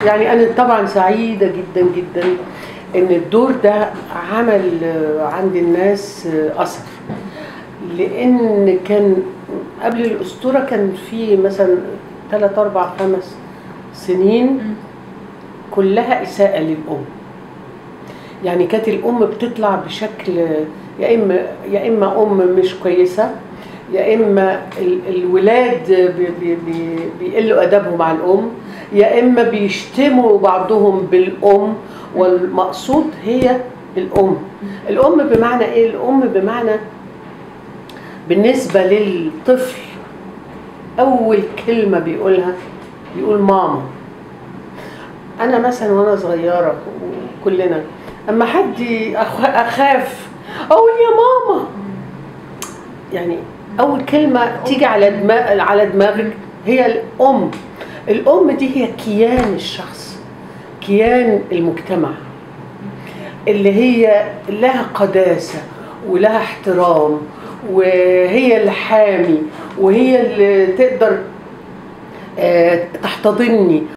يعني أنا طبعا سعيدة جدا جدا إن الدور ده عمل آه، عند الناس آه، أثر لأن كان قبل الأسطورة كان في مثلا ثلاث أربع خمس سنين كلها إساءة للأم يعني كانت الأم بتطلع بشكل يا إما يا إما أم مش كويسة يا إما ال- الولاد بي- بي- بي- بيقلوا أدبهم مع الأم يا إما بيشتموا بعضهم بالأم والمقصود هي الأم الأم بمعنى إيه؟ الأم بمعنى بالنسبة للطفل أول كلمة بيقولها بيقول ماما أنا مثلا وأنا صغيرة وكلنا أما حد أخ- أخاف أقول يا ماما يعني أول كلمة تيجي على دماغ على دماغك هي الأم الأم دي هي كيان الشخص كيان المجتمع اللي هي لها قداسة ولها احترام وهي الحامي وهي اللي تقدر آه، تحتضني